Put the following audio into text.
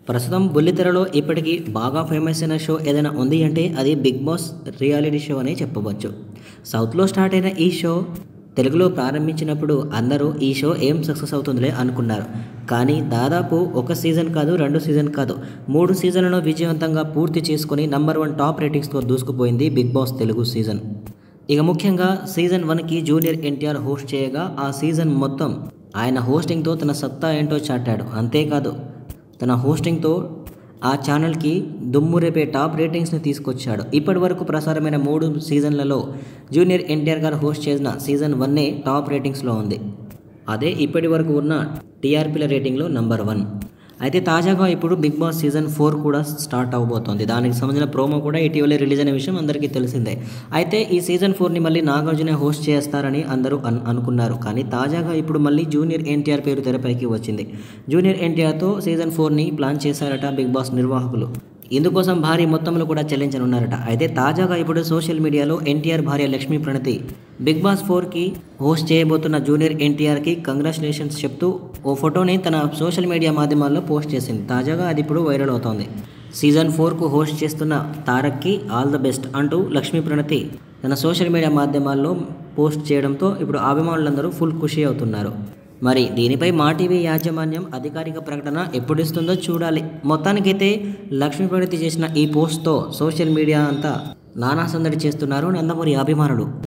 ప్రస్తుతం బుల్లితెరలో ఇప్పటికీ బాగా ఫేమస్ అయిన షో ఏదైనా ఉంది అంటే అది బిగ్ బాస్ రియాలిటీ షో అనే చెప్పవచ్చు సౌత్లో స్టార్ట్ అయిన ఈ షో తెలుగులో ప్రారంభించినప్పుడు అందరూ ఈ షో ఏం సక్సెస్ అవుతుందిలే అనుకున్నారు కానీ దాదాపు ఒక సీజన్ కాదు రెండు సీజన్ కాదు మూడు సీజన్లను విజయవంతంగా పూర్తి చేసుకొని నంబర్ వన్ టాప్ రేటింగ్స్తో దూసుకుపోయింది బిగ్ బాస్ తెలుగు సీజన్ ఇక ముఖ్యంగా సీజన్ వన్కి జూనియర్ ఎన్టీఆర్ హోస్ట్ చేయగా ఆ సీజన్ మొత్తం ఆయన హోస్టింగ్తో తన సత్తా ఏంటో చాటాడు అంతేకాదు తన హోస్టింగ్తో ఆ ఛానల్కి దుమ్ము రేపే టాప్ రేటింగ్స్ని తీసుకొచ్చాడు ఇప్పటి వరకు ప్రసారమైన మూడు సీజన్లలో జూనియర్ ఎన్టీఆర్ గారు హోస్ట్ చేసిన సీజన్ వన్నే టాప్ రేటింగ్స్లో ఉంది అదే ఇప్పటి వరకు ఉన్న టీఆర్పీల రేటింగ్లో నంబర్ వన్ అయితే తాజాగా ఇప్పుడు బిగ్ బాస్ సీజన్ ఫోర్ కూడా స్టార్ట్ అవబోతోంది దానికి సంబంధించిన ప్రోమో కూడా ఇటీవలే రిలీజ్ అయిన విషయం అందరికీ తెలిసిందే అయితే ఈ సీజన్ ఫోర్ని మళ్ళీ నాగార్జున హోస్ట్ చేస్తారని అందరూ అన్ అనుకున్నారు కానీ తాజాగా ఇప్పుడు మళ్ళీ జూనియర్ ఎన్టీఆర్ పేరు తెరపైకి వచ్చింది జూనియర్ ఎన్టీఆర్తో సీజన్ ఫోర్ని ప్లాన్ చేశారట బిగ్ బాస్ నిర్వాహకులు ఇందుకోసం భారీ మొత్తంలో కూడా చెల్లించనున్నారట అయితే తాజాగా ఇప్పుడు సోషల్ మీడియాలో ఎన్టీఆర్ భార్య లక్ష్మీ ప్రణతి బిగ్ బాస్ ఫోర్కి హోస్ట్ చేయబోతున్న జూనియర్ ఎన్టీఆర్కి కంగ్రాచులేషన్స్ చెప్తూ ఓ ఫోటోని తన సోషల్ మీడియా మాధ్యమాల్లో పోస్ట్ చేసింది తాజాగా అది ఇప్పుడు వైరల్ అవుతోంది సీజన్ ఫోర్కు హోస్ట్ చేస్తున్న తారక్కి ఆల్ ద బెస్ట్ అంటూ లక్ష్మీ ప్రణతి తన సోషల్ మీడియా మాధ్యమాల్లో పోస్ట్ చేయడంతో ఇప్పుడు అభిమానులందరూ ఫుల్ ఖుషి అవుతున్నారు మరి దీనిపై మా టీవీ యాజమాన్యం అధికారిక ప్రకటన ఎప్పుడు ఇస్తుందో చూడాలి మొత్తానికైతే లక్ష్మీ ప్రణతి చేసిన ఈ పోస్ట్తో సోషల్ మీడియా అంతా నానా సందడి చేస్తున్నారు నందమూరి అభిమానులు